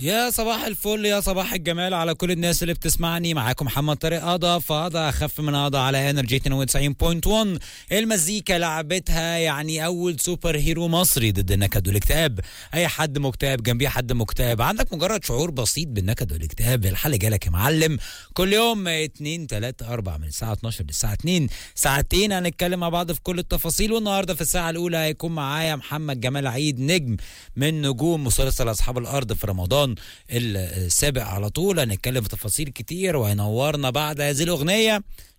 يا صباح الفل يا صباح الجمال على كل الناس اللي بتسمعني معاكم محمد طارق قضا فقضا اخف من قضا على انرجي 92.1 المزيكا لعبتها يعني اول سوبر هيرو مصري ضد النكد والاكتئاب اي حد مكتئب جنبيه حد مكتئب عندك مجرد شعور بسيط بالنكد والاكتئاب الحل جالك يا معلم كل يوم 2 3 4 من الساعه 12 للساعه 2 ساعتين هنتكلم مع بعض في كل التفاصيل والنهارده في الساعه الاولى هيكون معايا محمد جمال عيد نجم من نجوم مسلسل اصحاب الارض في رمضان السابق على طول هنتكلم في تفاصيل كتير وهينورنا بعد هذه الاغنيه